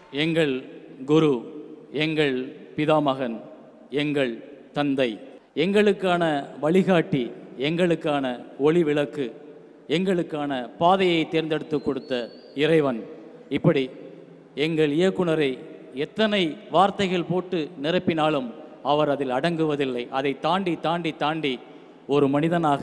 எங்கள் குரு எங்கள் பிதாமகன் எங்கள் தந்தை எங்களுக்கான வழிகாட்டி எங்களுக்கான ஒளி விளக்கு எங்களுக்கான பாதையை தேர்ந்தெடுத்து கொடுத்த இறைவன் இப்படி எங்கள் இயக்குனரை எத்தனை வார்த்தைகள் போட்டு நிரப்பினாலும் அவர் அதில் அடங்குவதில்லை அதை தாண்டி தாண்டி தாண்டி ஒரு மனிதனாக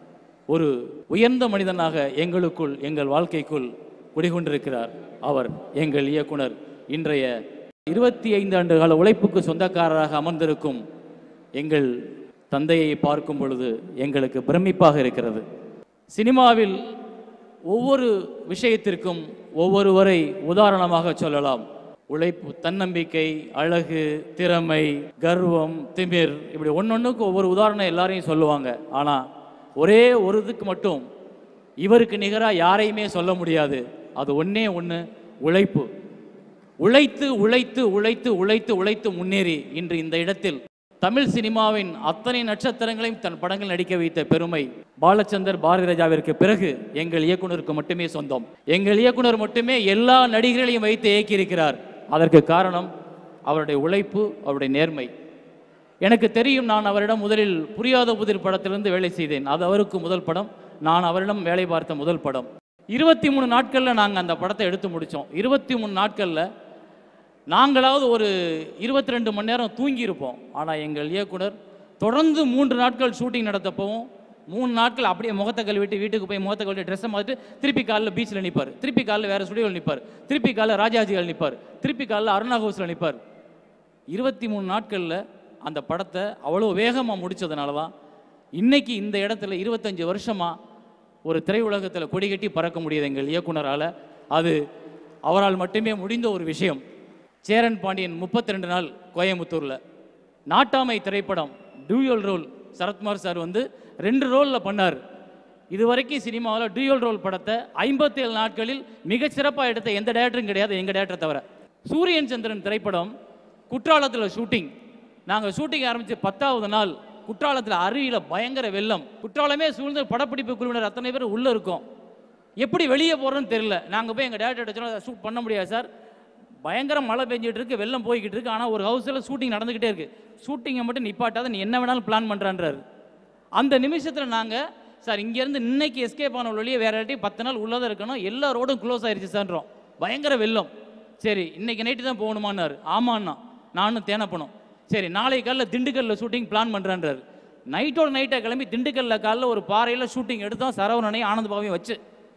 ஒரு உயர்ந்த மனிதனாக எங்களுக்குள் எங்கள் வாழ்க்கைக்குள் குடிகொண்டிருக்கிறார் அவர் எங்கள் இயக்குனர் இன்றைய இருபத்தி ஐந்து ஆண்டு கால உழைப்புக்கு சொந்தக்காரராக அமர்ந்திருக்கும் எங்கள் தந்தையை பார்க்கும் பொழுது எங்களுக்கு பிரமிப்பாக இருக்கிறது சினிமாவில் ஒவ்வொரு விஷயத்திற்கும் ஒவ்வொருவரை உதாரணமாக சொல்லலாம் உழைப்பு தன்னம்பிக்கை அழகு திறமை கர்வம் திமிர் இப்படி ஒன்னொன்றுக்கு ஒவ்வொரு உதாரணம் எல்லாரையும் சொல்லுவாங்க ஆனால் ஒரே ஒரு இதுக்கு மட்டும் இவருக்கு நிகராக யாரையுமே சொல்ல முடியாது அது ஒண்ணே ஒன்று உழைப்பு உழைத்து உழைத்து உழைத்து உழைத்து உழைத்து முன்னேறி இன்று இந்த இடத்தில் தமிழ் சினிமாவின் அத்தனை நட்சத்திரங்களையும் தன் படங்கள் நடிக்க வைத்த பெருமை பாலச்சந்தர் பாரதி ராஜாவிற்கு பிறகு எங்கள் இயக்குனருக்கு மட்டுமே சொந்தம் எங்கள் இயக்குனர் மட்டுமே எல்லா நடிகர்களையும் வைத்து இயக்கியிருக்கிறார் அதற்கு காரணம் அவருடைய உழைப்பு அவருடைய நேர்மை எனக்கு தெரியும் நான் அவரிடம் முதலில் புரியாத புதிர் படத்திலிருந்து வேலை செய்தேன் அது அவருக்கு முதல் படம் நான் அவரிடம் வேலை பார்த்த முதல் படம் இருபத்தி மூணு நாட்களில் நாங்கள் அந்த படத்தை எடுத்து முடித்தோம் இருபத்தி மூணு நாட்களில் நாங்களாவது ஒரு இருபத்தி ரெண்டு மணி நேரம் தூங்கியிருப்போம் ஆனால் எங்கள் இயக்குனர் தொடர்ந்து மூன்று நாட்கள் ஷூட்டிங் நடத்தப்பவும் மூணு நாட்கள் அப்படியே முகத்தை கழுவிட்டு வீட்டுக்கு போய் முகத்தை கழுவிட்டு ட்ரெஸ்ஸை மாற்றிட்டு திருப்பி காலைல பீச்சில் நிற்பார் திருப்பி காலைல வேறு ஸ்டுடியோவில் நிற்பார் திருப்பி காலைல ராஜாஜிகள் நிற்பார் திருப்பி காலைல அருணா ஹவுஸில் நிற்பார் இருபத்தி மூணு நாட்களில் அந்த படத்தை அவ்வளோ வேகமாக முடிச்சதுனால தான் இன்னைக்கு இந்த இடத்துல இருபத்தஞ்சு வருஷமாக ஒரு திரையுலகத்தில் கொடி கட்டி பறக்க முடியுது எங்கள் இயக்குனரால் அது அவரால் மட்டுமே முடிந்த ஒரு விஷயம் சேரன் பாண்டியன் முப்பத்தி ரெண்டு நாள் கோயம்புத்தூரில் நாட்டாமை திரைப்படம் டூயல் ரோல் சரத்குமார் சார் வந்து ரெண்டு ரோலில் பண்ணார் இதுவரைக்கும் சினிமாவில் டூயல் ரோல் படத்தை ஐம்பத்தேழு நாட்களில் மிகச் சிறப்பாக எடுத்த எந்த டேரக்டரும் கிடையாது எங்கள் டேரக்டரை தவிர சூரியன் சந்திரன் திரைப்படம் குற்றாலத்தில் ஷூட்டிங் நாங்கள் ஷூட்டிங் ஆரம்பித்து பத்தாவது நாள் குற்றாலத்தில் அருவியில் பயங்கர வெள்ளம் குற்றாலமே சூழ்ந்து படப்பிடிப்பு குழுவினர் அத்தனை பேர் உள்ளே இருக்கோம் எப்படி வெளியே போகிறோன்னு தெரியல நாங்கள் போய் எங்கள் டேரக்டர் சொன்னோம் ஷூட் பண்ண முடியாது சார் பயங்கர மழை பெஞ்சிட்டு இருக்கு வெள்ளம் போய்கிட்டு இருக்கு ஆனால் ஒரு ஹவுஸில் ஷூட்டிங் நடந்துக்கிட்டே இருக்கு ஷூட்டிங்கை மட்டும் நிப்பாட்டாத நீ என்ன வேணாலும் பிளான் பண்ணுறான்றாரு அந்த நிமிஷத்தில் நாங்கள் சார் இங்கேருந்து இன்னைக்கு எஸ்கேப் ஆன வழியே வேற யார்ட்டையும் பத்து நாள் உள்ளதாக இருக்கணும் எல்லா ரோடும் க்ளோஸ் ஆயிருச்சு சார்ன்றோம் பயங்கர வெள்ளம் சரி இன்னைக்கு நைட்டு தான் போகணுமான்னாரு ஆமாண்ணா நானும் தேனப்பணும் சரி நாளை காலைல திண்டுக்கல்ல ஷூட்டிங் பிளான் பண்ணுறேன்றாரு நைட்டோட நைட்டாக கிளம்பி திண்டுக்கல்ல காலைல ஒரு பாறையில் ஷூட்டிங் எடுத்தோம் சரவணனையும் ஆனந்த் பாவையும் வச்சு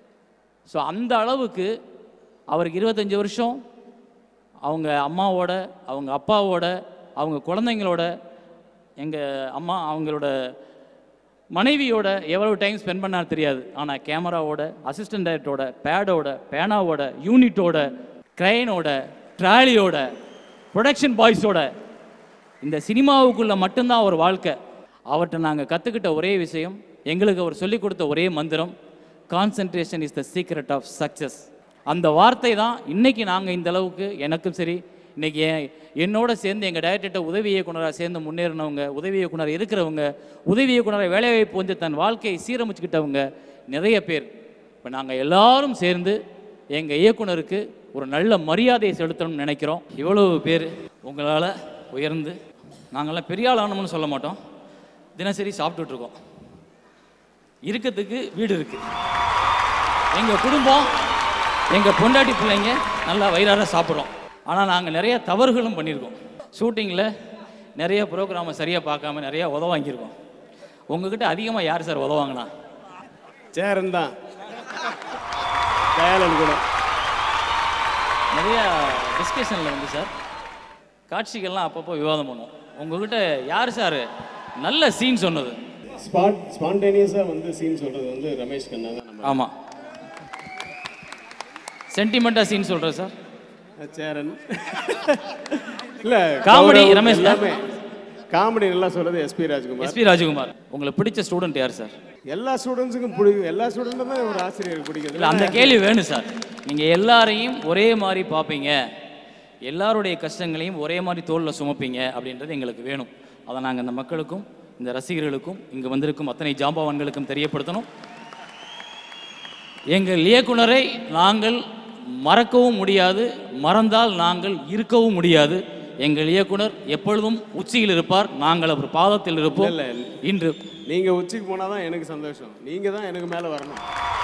ஸோ அந்த அளவுக்கு அவருக்கு இருபத்தஞ்சி வருஷம் அவங்க அம்மாவோட அவங்க அப்பாவோட அவங்க குழந்தைங்களோட எங்கள் அம்மா அவங்களோட மனைவியோட எவ்வளவு டைம் ஸ்பெண்ட் பண்ணார் தெரியாது ஆனால் கேமராவோட அசிஸ்டன்ட் டைரக்டரோட பேடோட பேனாவோட யூனிட்டோட க்ரைனோட ட்ராலியோட ப்ரொடக்ஷன் பாய்ஸோட இந்த சினிமாவுக்குள்ள மட்டும்தான் அவர் வாழ்க்கை அவர்கிட்ட நாங்கள் கற்றுக்கிட்ட ஒரே விஷயம் எங்களுக்கு அவர் சொல்லிக் கொடுத்த ஒரே மந்திரம் concentration is the secret of success அந்த வார்த்தை தான் இன்னைக்கு நாங்கள் இந்த அளவுக்கு எனக்கும் சரி இன்னைக்கு என் என்னோட சேர்ந்து எங்கள் டைரக்டர்கிட்ட உதவி இயக்குனராக சேர்ந்து முன்னேறினவங்க உதவி இயக்குனர் இருக்கிறவங்க உதவி இயக்குனரை வேலைவாய்ப்பு வந்து தன் வாழ்க்கையை சீரமைச்சுக்கிட்டவங்க நிறைய பேர் இப்போ நாங்கள் எல்லாரும் சேர்ந்து எங்கள் இயக்குனருக்கு ஒரு நல்ல மரியாதையை செலுத்தணும்னு நினைக்கிறோம் இவ்வளவு பேர் உங்களால் உயர்ந்து நாங்கள்லாம் பெரிய ஆள் ஆனோம்னு சொல்ல மாட்டோம் தினசரி சாப்பிட்டுட்டு இருக்கோம் இருக்கிறதுக்கு வீடு இருக்கு எங்கள் குடும்பம் எங்கள் பொண்டாட்டி பிள்ளைங்க நல்லா வயிறார சாப்பிட்றோம் ஆனால் நாங்கள் நிறைய தவறுகளும் பண்ணியிருக்கோம் ஷூட்டிங்கில் நிறைய ப்ரோக்ராமை சரியாக பார்க்காம நிறையா உதவ வாங்கியிருக்கோம் உங்ககிட்ட அதிகமாக யார் சார் உதவாங்கண்ணா சேரன் தான் தயாளன் கூட நிறைய டிஸ்கஷனில் வந்து சார் காட்சிகள்லாம் அப்பப்போ விவாதம் பண்ணுவோம் உங்ககிட்ட யார் சார் நல்ல சீன் சொன்னது ஸ்பாட் ஸ்பான்டேனியஸாக வந்து சீன் சொல்கிறது வந்து ரமேஷ் கண்ணா தான் நம்ம ஆமாம் சென்டிமெண்ட்டாக சீன் சொல்கிறேன் சார் சேரன் இல்லை Comedy ரமேஷ் தான். எல்லாமே காமெடி நல்லா சொல்றது எஸ்பி ராஜ்குமார் எஸ்பி ராஜகுமார் உங்களுக்கு பிடிச்ச ஸ்டூடெண்ட் யார் சார் எல்லா ஸ்டூடெண்ட்ஸுக்கும் பிடிக்கும் எல்லா ஸ்டூடெண்ட்டும் தான் ஒரு ஆசிரியருக்கு பிடிக்கும் இல்லை அந்த கேள்வி வேணும் சார் நீங்கள் எல்லாரையும் ஒரே மாதிரி பார்ப்பீங்க எல்லாருடைய கஷ்டங்களையும் ஒரே மாதிரி தோளில் சுமப்பீங்க அப்படின்றது எங்களுக்கு வேணும் அதை நாங்கள் இந்த மக்களுக்கும் இந்த ரசிகர்களுக்கும் இங்கே வந்திருக்கும் அத்தனை ஜாம்பவான்களுக்கும் தெரியப்படுத்தணும் எங்கள் இயக்குனரை நாங்கள் மறக்கவும் முடியாது மறந்தால் நாங்கள் இருக்கவும் முடியாது எங்கள் இயக்குனர் எப்பொழுதும் உச்சியில் இருப்பார் நாங்கள் அவர் பாதத்தில் இருப்போம் இல்ல, இன்று நீங்க உச்சிக்கு போனாதான் எனக்கு சந்தோஷம் நீங்க தான் எனக்கு மேல வரணும்